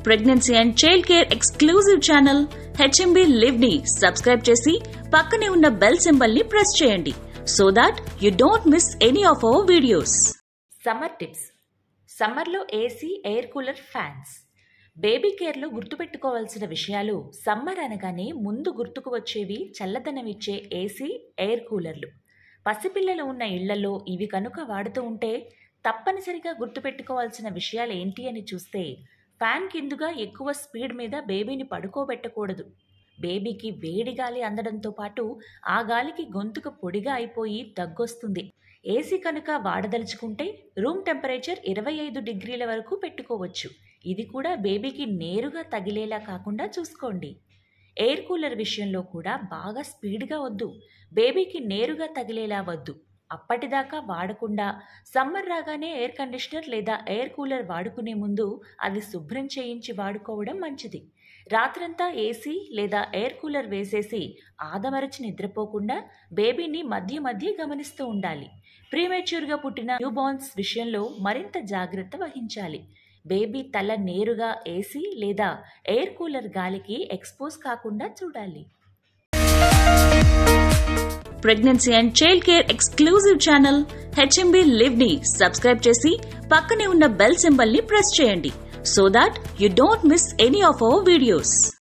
pregnancy and child care exclusive channel HMB live ని subscribe చేసి పక్కనే ఉన్న బెల్ సింబల్ ని ప్రెస్ చేయండి so that you don't miss any of our videos summer tips సమ్మర్లో AC air cooler fans baby కేర్లో గుర్తుపెట్టుకోవాల్సిన విషయాలు సమ్మర్ అనగానే ముందు గుర్తుకు వచ్చేవి చల్లదనం ఇచ్చే ఏసీ ఎయిర్ కూలర్లు పసిపిల్లలు ఉన్న ఇళ్లలో ఇవి కనుక వాడుతూ ఉంటే తప్పనిసరిగా గుర్తుపెట్టుకోవాల్సిన విషయాలు ఏంటి అని చూస్తే ఫ్యాన్ కిందుగా ఎక్కువ స్పీడ్ మీద బేబీని పడుకోబెట్టకూడదు బేబీకి వేడి గాలి అందడంతో పాటు ఆ గాలికి గొంతుకు పొడిగా అయిపోయి దగ్గొస్తుంది ఏసీ కనుక వాడదలుచుకుంటే రూమ్ టెంపరేచర్ ఇరవై ఐదు డిగ్రీల వరకు పెట్టుకోవచ్చు ఇది కూడా బేబీకి నేరుగా తగిలేలా కాకుండా చూసుకోండి ఎయిర్ కూలర్ విషయంలో కూడా బాగా స్పీడ్గా వద్దు బేబీకి నేరుగా తగిలేలా వద్దు అప్పటిదాకా వాడకుండా సమ్మర్ రాగానే ఎయిర్ కండిషనర్ లేదా ఎయిర్ కూలర్ వాడుకునే ముందు అది శుభ్రం చేయించి వాడుకోవడం మంచిది రాత్రంతా ఏసీ లేదా ఎయిర్ కూలర్ వేసేసి ఆదమరచి నిద్రపోకుండా బేబీని మధ్య మధ్య గమనిస్తూ ఉండాలి ప్రీమేచ్యూర్గా పుట్టిన న్యూబార్న్స్ విషయంలో మరింత జాగ్రత్త వహించాలి బేబీ తల నేరుగా ఏసీ లేదా ఎయిర్ కూలర్ గాలికి ఎక్స్పోజ్ కాకుండా చూడాలి pregnancy and child care exclusive channel HMB live ని సబ్స్క్రైబ్ చేసి పక్కనే ఉన్న బెల్ సింబల్ ని ప్రెస్ చేయండి so that you don't miss any of our videos